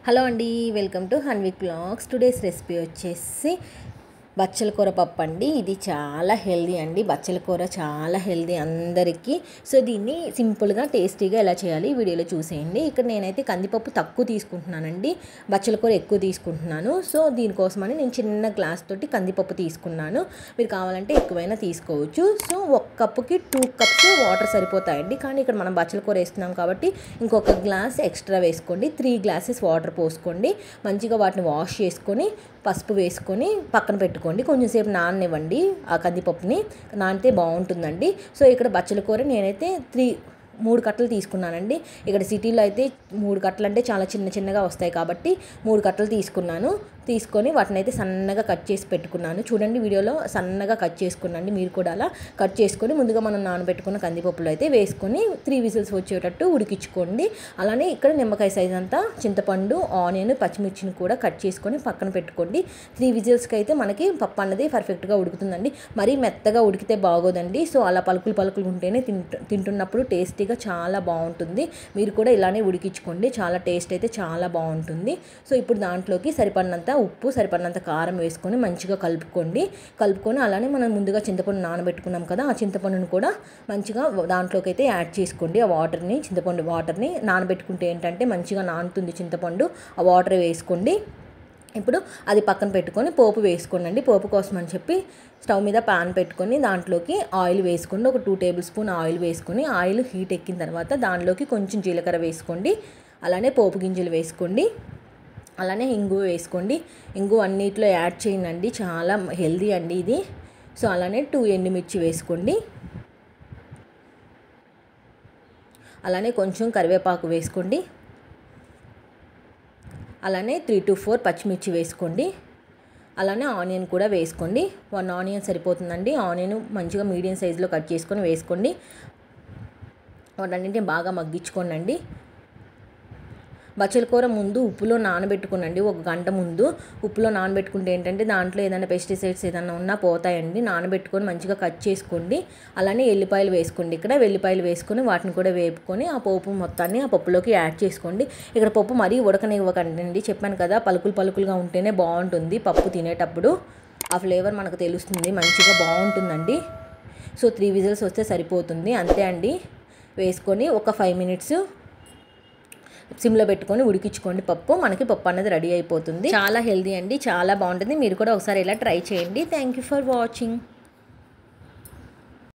hello అండి welcome to Hanvik blogs today's recipe వచ్చేసి బచ్చల కూర పప్పు అండి ఇది చాలా హెల్దీ అండి బచ్చల కూర చాలా హెల్దీ అందరికీ సో దీన్ని సింపుల్గా టేస్టీగా ఎలా చేయాలి ఈ వీడియోలో చూసేయండి ఇక్కడ నేనైతే కందిపప్పు తక్కువ తీసుకుంటున్నానండి బచ్చల కూర ఎక్కువ తీసుకుంటున్నాను సో దీనికోసమని నేను చిన్న గ్లాస్ తోటి కందిపప్పు తీసుకున్నాను మీరు కావాలంటే ఎక్కువైనా తీసుకోవచ్చు సో ఒక కప్పుకి టూ కప్స్ వాటర్ సరిపోతాయండి కానీ ఇక్కడ మనం బచ్చల కూర వేస్తున్నాం కాబట్టి ఇంకొక గ్లాస్ ఎక్స్ట్రా వేసుకోండి త్రీ గ్లాసెస్ వాటర్ పోసుకోండి మంచిగా వాటిని వాష్ చేసుకొని పసుపు వేసుకొని పక్కన పెట్టుకోండి కొంచెంసేపు నాననివ్వండి ఆ కందిపప్పుని నానితే బాగుంటుందండి సో ఇక్కడ బచ్చల కూర నేనైతే త్రీ మూడు కట్టలు తీసుకున్నానండి ఇక్కడ సిటీలో అయితే మూడు కట్టలు అంటే చాలా చిన్న చిన్నగా వస్తాయి కాబట్టి మూడు కట్టలు తీసుకున్నాను తీసుకొని వాటిని అయితే సన్నగా కట్ చేసి పెట్టుకున్నాను చూడండి వీడియోలో సన్నగా కట్ చేసుకున్నాండి మీరు కూడా అలా కట్ చేసుకొని ముందుగా మనం నానబెట్టుకున్న కందిపప్పులు అయితే వేసుకొని త్రీ విజిల్స్ వచ్చేటట్టు ఉడికించుకోండి అలానే ఇక్కడ నిమ్మకాయ సైజ్ అంతా చింతపండు ఆనియన్ పచ్చిమిర్చిని కూడా కట్ చేసుకొని పక్కన పెట్టుకోండి త్రీ విజిల్స్కి అయితే మనకి పప్పు అన్నది పర్ఫెక్ట్గా ఉడుకుతుందండి మరీ మెత్తగా ఉడికితే బాగోదండి సో అలా పలుకులు పలుకులు ఉంటేనే తింటు తింటున్నప్పుడు టేస్టీగా చాలా బాగుంటుంది మీరు కూడా ఇలానే ఉడికించుకోండి చాలా టేస్ట్ అయితే చాలా బాగుంటుంది సో ఇప్పుడు దాంట్లోకి సరిపడినంత ఉప్పు సరిపడినంత కారం వేసుకొని మంచిగా కలుపుకోండి కలుపుకొని అలానే మనం ముందుగా చింతపండు నానబెట్టుకున్నాం కదా ఆ చింతపండును కూడా మంచిగా దాంట్లోకి అయితే యాడ్ చేసుకోండి ఆ వాటర్ని చింతపండు వాటర్ని నానబెట్టుకుంటే ఏంటంటే మంచిగా నానుతుంది చింతపండు ఆ వాటర్ వేసుకోండి ఇప్పుడు అది పక్కన పెట్టుకొని పోపు వేసుకోండి పోపు కోసం అని చెప్పి స్టవ్ మీద పాన్ పెట్టుకొని దాంట్లోకి ఆయిల్ వేసుకోండి ఒక టూ టేబుల్ స్పూన్ ఆయిల్ వేసుకొని ఆయిల్ హీట్ ఎక్కిన తర్వాత దాంట్లోకి కొంచెం జీలకర్ర వేసుకోండి అలానే పోపు గింజలు వేసుకోండి అలానే ఇంగు వేసుకోండి ఇంగు అన్నిట్లో యాడ్ చేయండి చాలా హెల్దీ అండి ఇది సో అలానే టూ ఎండుమిర్చి వేసుకోండి అలానే కొంచెం కరివేపాకు వేసుకోండి అలానే త్రీ టు ఫోర్ పచ్చిమిర్చి వేసుకోండి అలానే ఆనియన్ కూడా వేసుకోండి వన్ ఆనియన్ సరిపోతుందండి ఆనియన్ మంచిగా మీడియం సైజులో కట్ చేసుకొని వేసుకోండి వాటన్నింటిని బాగా మగ్గించుకోండి బచ్చల కూర ముందు ఉప్పులో నానబెట్టుకునండి ఒక గంట ముందు ఉప్పులో నానబెట్టుకుంటే ఏంటంటే దాంట్లో ఏదైనా పెస్టిసైడ్స్ ఏదైనా ఉన్నా పోతాయండి నానబెట్టుకొని మంచిగా కట్ చేసుకోండి అలానే ఎల్లిపాయలు వేసుకోండి ఇక్కడ వెల్లిపాయలు వేసుకొని వాటిని కూడా వేపుకొని ఆ పోపు మొత్తాన్ని ఆ పప్పులోకి యాడ్ చేసుకోండి ఇక్కడ పప్పు మరీ ఉడకనివ్వకండి చెప్పాను కదా పలుకులు పలుకులుగా ఉంటేనే బాగుంటుంది పప్పు తినేటప్పుడు ఆ ఫ్లేవర్ మనకు తెలుస్తుంది మంచిగా బాగుంటుందండి సో త్రీ విజిల్స్ వస్తే సరిపోతుంది అంతే అండి వేసుకొని ఒక ఫైవ్ మినిట్స్ సిమ్లో పెట్టుకొని ఉడికించుకోండి పప్పు మనకి పప్పు అనేది రెడీ అయిపోతుంది చాలా హెల్దీ అండి చాలా బాగుంటుంది మీరు కూడా ఒకసారి ఇలా ట్రై చేయండి థ్యాంక్ యూ ఫర్ వాచింగ్